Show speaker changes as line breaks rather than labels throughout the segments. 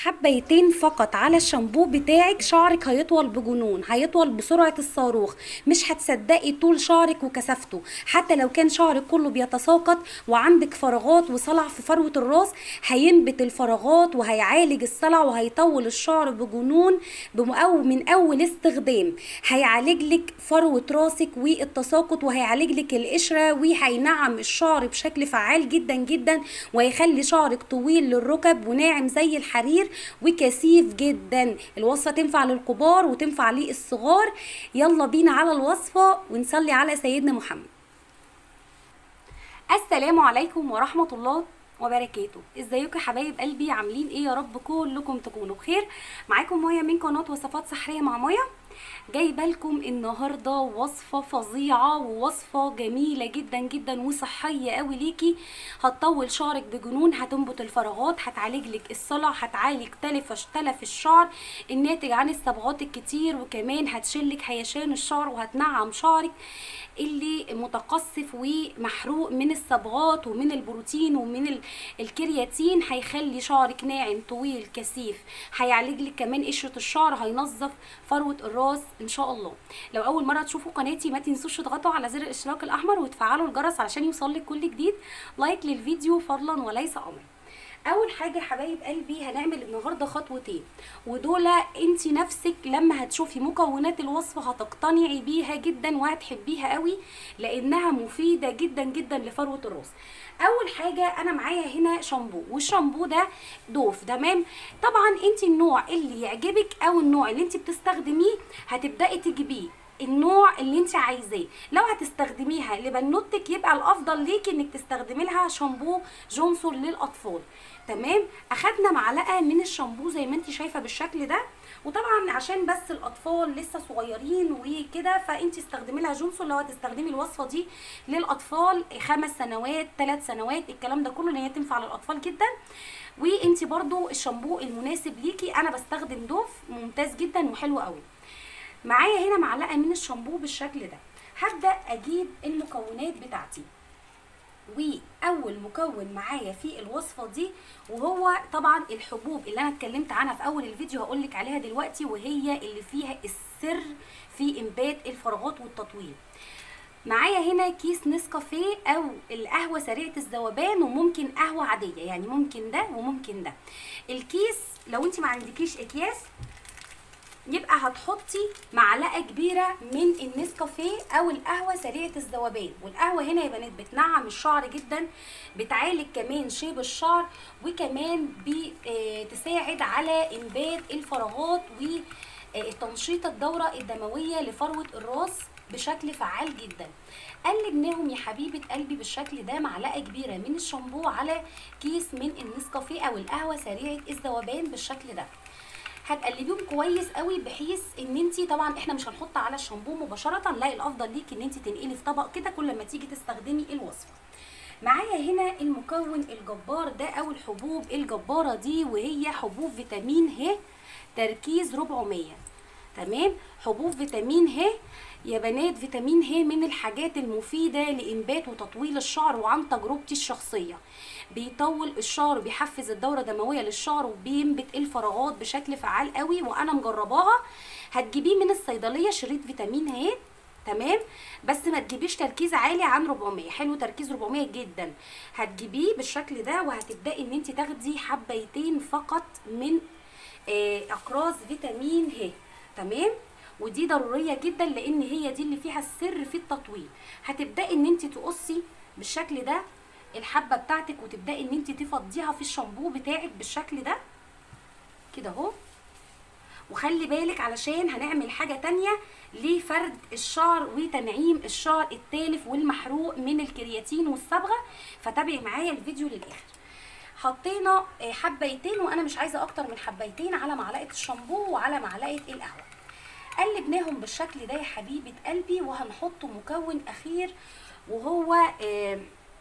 حبيتين فقط على الشامبو بتاعك شعرك هيطول بجنون هيطول بسرعة الصاروخ مش هتصدقي طول شعرك وكثافته حتى لو كان شعرك كله بيتساقط وعندك فراغات وصلع في فروة الراس هينبت الفراغات وهيعالج الصلع وهيطول الشعر بجنون بمقو من اول استخدام هيعالج لك فروة راسك والتساقط وهيعالج لك القشرة وهينعم الشعر بشكل فعال جدا جدا وهيخلي شعرك طويل للركب وناعم زي الحرير وكثيف جدا الوصفة تنفع للكبار وتنفع للصغار يلا بينا على الوصفة ونصلي على سيدنا محمد السلام عليكم ورحمة الله وبركاته ازيكم يا حبايب قلبي عاملين ايه يا رب كلكم تكونوا بخير معاكم مايا من قناه وصفات سحريه مع مايا جايبه لكم النهارده وصفه فظيعه ووصفه جميله جدا جدا وصحيه قوي ليكي هتطول شعرك بجنون هتنبت الفراغات هتعالج لك الصلع هتعالج تلف تلف الشعر الناتج عن الصبغات الكتير وكمان هتشلك هيشان الشعر وهتنعم شعرك اللي متقصف ومحروق من الصبغات ومن البروتين ومن ال- الكرياتين هيخلي شعرك ناعم طويل كثيف هيعالج لك كمان قشره الشعر هينظف فروه الراس ان شاء الله لو اول مره تشوفوا قناتي ما تنسوش تضغطوا على زر الاشتراك الاحمر وتفعلوا الجرس علشان يوصلك كل جديد لايك للفيديو فضلا وليس امرا اول حاجه يا حبايب قلبي هنعمل النهارده خطوتين ودول انت نفسك لما هتشوفي مكونات الوصفه هتقتنعي بيها جدا وهتحبيها قوي لانها مفيده جدا جدا لفروه الراس اول حاجه انا معايا هنا شامبو والشامبو ده دوف تمام طبعا انت النوع اللي يعجبك او النوع اللي انت بتستخدميه هتبداي تجيبيه النوع اللي انت عايزاه لو هتستخدميها لبنوتك يبقى الافضل ليكي انك تستخدمي لها شامبو جونسون للاطفال تمام اخدنا معلقه من الشامبو زي ما انت شايفه بالشكل ده وطبعا عشان بس الاطفال لسه صغيرين وكده فانت استخدمي لها جونسون لو هتستخدمي الوصفه دي للاطفال خمس سنوات ثلاث سنوات الكلام ده كله ان هي تنفع للاطفال جدا وانت برضو الشامبو المناسب ليكي انا بستخدم دوف ممتاز جدا وحلو قوي معايا هنا معلقه من الشامبو بالشكل ده هبدا اجيب المكونات بتاعتي واول مكون معايا في الوصفه دي وهو طبعا الحبوب اللي انا اتكلمت عنها في اول الفيديو هقول لك عليها دلوقتي وهي اللي فيها السر في انبات الفراغات والتطويل معايا هنا كيس نسكافيه او القهوه سريعه الذوبان وممكن قهوه عاديه يعني ممكن ده وممكن ده الكيس لو انت ما عندكيش اكياس يبقى هتحطي معلقه كبيره من النسكافيه او القهوه سريعه الذوبان والقهوه هنا يا بنات بتنعم الشعر جدا بتعالج كمان شيب الشعر وكمان بتساعد على انبات الفراغات وتنشيط الدوره الدمويه لفروه الراس بشكل فعال جدا قلبناهم يا حبيبه قلبي بالشكل ده معلقه كبيره من الشامبو على كيس من النسكافيه او القهوه سريعه الذوبان بالشكل ده هتقلبيهم كويس قوي بحيث ان انت طبعا احنا مش هنحط على الشامبو مباشره لا الافضل ليكي ان انت تنقلي في طبق كده كل ما تيجي تستخدمي الوصفه معايا هنا المكون الجبار ده او الحبوب الجباره دي وهي حبوب فيتامين ه تركيز 400 تمام حبوب فيتامين ه يا بنات فيتامين ه من الحاجات المفيدة لإنبات وتطويل الشعر وعن تجربتي الشخصية بيطول الشعر بيحفز الدورة الدموية للشعر وبينبت الفراغات بشكل فعال قوي وأنا مجرباها هتجيبيه من الصيدلية شريط فيتامين ه تمام بس ما تجيبيش تركيز عالي عن 400 حلو تركيز 400 جدا هتجيبيه بالشكل ده وهتبداي ان انت تاخدي حبيتين فقط من آه، اقراص فيتامين ه تمام ودي ضروريه جدا لان هي دي اللي فيها السر في التطويل هتبداي ان انت تقصي بالشكل ده الحبه بتاعتك وتبداي ان انت تفضيها في الشامبو بتاعك بالشكل ده كده اهو وخلي بالك علشان هنعمل حاجه تانية لفرد الشعر وتنعيم الشعر التالف والمحروق من الكرياتين والصبغه فتابعي معايا الفيديو للاخر حطينا آه، حبيتين وانا مش عايزه اكتر من حبيتين على معلقه الشامبو وعلى معلقه القهوه قلبناهم بالشكل ده يا حبيبه قلبي وهنحط مكون اخير وهو آه،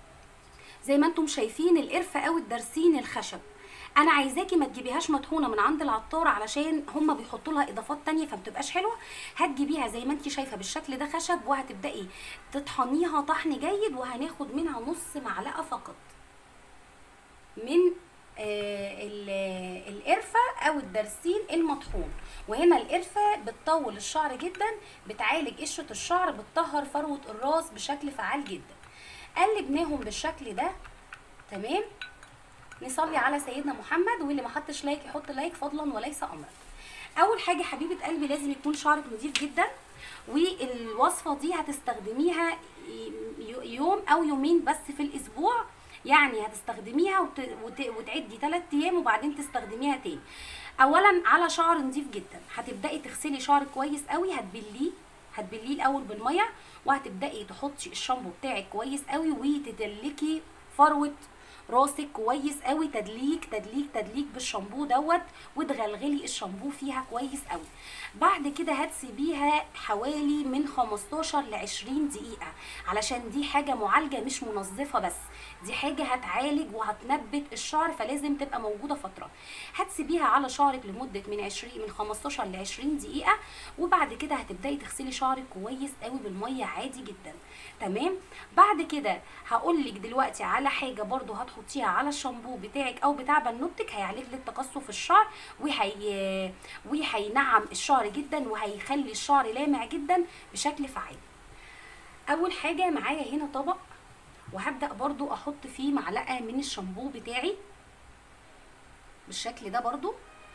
زي ما انتم شايفين القرفه او الدرسين الخشب انا عايزاكي ما تجيبيهاش مطحونه من عند العطار علشان هما بيحطوا لها اضافات تانية فمتبقاش حلوه هتجيبيها زي ما انت شايفه بالشكل ده خشب وهتبداي تطحنيها طحن جيد وهناخد منها نص معلقه فقط من آه، ال- القرفه او الدرسين المطحون وهنا القرفه بتطول الشعر جدا بتعالج قشره الشعر بتطهر فروه الراس بشكل فعال جدا قلبناهم بالشكل ده تمام نصلي على سيدنا محمد واللي ما حطش لايك يحط لايك فضلا وليس امرا اول حاجه حبيبه قلبي لازم يكون شعرك نظيف جدا والوصفه دي هتستخدميها يوم او يومين بس في الاسبوع يعني هتستخدميها وت... وت... وتعدي 3 ايام وبعدين تستخدميها تاني اولا على شعر نظيف جدا هتبداي تغسلي شعرك كويس قوي هتبليه هتبليه الاول بالميه وهتبداي تحطي الشامبو بتاعك كويس قوي وتدلكي فروه راسك كويس قوي تدليك تدليك تدليك بالشامبو دوت وتغلغلي الشامبو فيها كويس قوي بعد كده هتسيبيها حوالي من 15 ل 20 دقيقه علشان دي حاجه معالجه مش منظفه بس دي حاجه هتعالج وهتنبت الشعر فلازم تبقى موجوده فتره هتسيبيها على شعرك لمده من 20 من 15 ل 20 دقيقه وبعد كده هتبداي تغسلي شعرك كويس قوي بالميه عادي جدا تمام بعد كده هقول لك دلوقتي على حاجه برضو هتحطيها على الشامبو بتاعك او بتاع بنوتك هيعالج لك تقصف الشعر وهي وهينعم الشعر جدا وهيخلي الشعر لامع جدا بشكل فعال اول حاجه معايا هنا طبق وهبدا برضو احط فيه معلقه من الشامبو بتاعي بالشكل ده برضو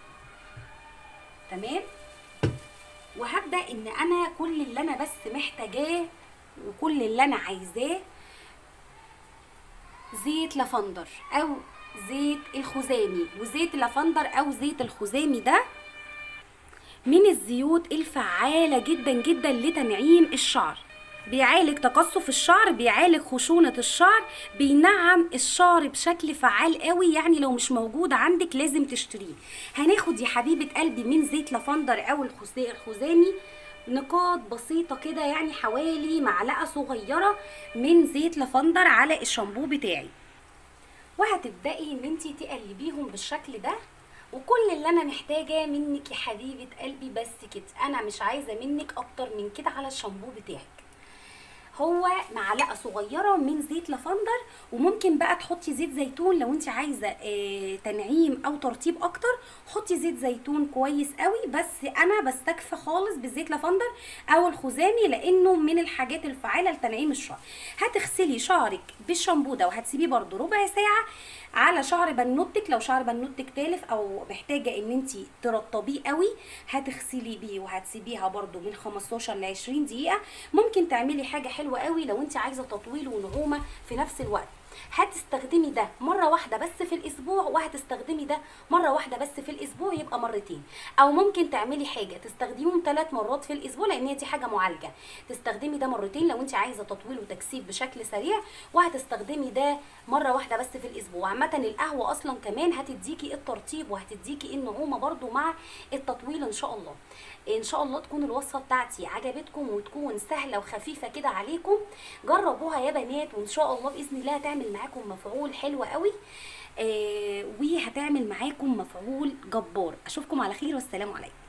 تمام وهبدا ان انا كل اللي انا بس محتاجاه وكل اللي انا عايزاه زيت لافندر او زيت الخزامي وزيت اللافندر او زيت الخزامي ده من الزيوت الفعالة جدا جدا لتنعيم الشعر بيعالج تقصف الشعر بيعالج خشونة الشعر بينعم الشعر بشكل فعال قوي يعني لو مش موجود عندك لازم تشتريه هناخد يا حبيبة قلبي من زيت لافندر او الخزامي نقاط بسيطة كده يعني حوالي معلقة صغيرة من زيت لافندر على الشامبو بتاعي وهتبدأي ان انتي تقلبيهم بالشكل ده وكل اللي انا محتاجاه منك يا حبيبة قلبي بس كده انا مش عايزة منك اكتر من كده على الشامبو بتاعك هو معلقه صغيره من زيت لافندر وممكن بقى تحطي زيت زيتون لو انت عايزه آه تنعيم او ترطيب اكتر حطي زيت زيتون كويس قوي بس انا بستكفى خالص بالزيت لافندر او الخزامي لانه من الحاجات الفعاله لتنعيم الشعر هتغسلي شعرك بالشامبو ده وهتسيبيه برده ربع ساعه على شعر بنوتك لو شعر بنوتك تالف او محتاجه ان انت ترطبيه قوي هتغسلي بيه وهتسيبيها برده من 15 ل 20 دقيقه ممكن تعملي حاجه حلوه قوي لو انت عايزه تطويل ونعومه في نفس الوقت هتستخدمي ده مره واحده بس في الاسبوع وهتستخدمي ده مره واحده بس في الاسبوع يبقى مرتين او ممكن تعملي حاجه تستخدميهم ثلاث مرات في الاسبوع لان هي دي حاجه معالجه تستخدمي ده مرتين لو انت عايزه تطويل وتكثيف بشكل سريع وهتستخدمي ده مره واحده بس في الاسبوع عامه القهوه اصلا كمان هتديكي الترطيب وهتديكي النعومه برده مع التطويل ان شاء الله ان شاء الله تكون الوصفه بتاعتي عجبتكم وتكون سهله وخفيفه كده عليكم جربوها يا بنات وان شاء الله باذن الله هتعمل معاكم مفعول حلو قوي آه وهتعمل معاكم مفعول جبار اشوفكم على خير والسلام عليكم